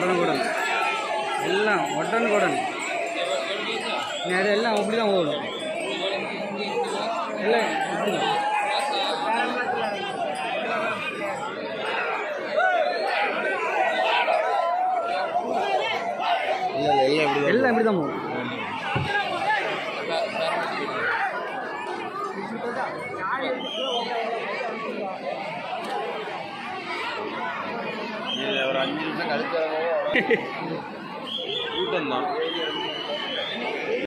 உடனுக்குடன் எல்லாம் உடனுக்குடன் நிறைய எல்லாம் அப்படி தான் ஓடும் இல்லை இப்படி தான் இல்லை இல்லை எல்லாம் இப்படி எல்லாம் இப்படி தான் போகும் ஒரு அஞ்சு நிமிஷம் கழிச்சு கூட்டம் தான்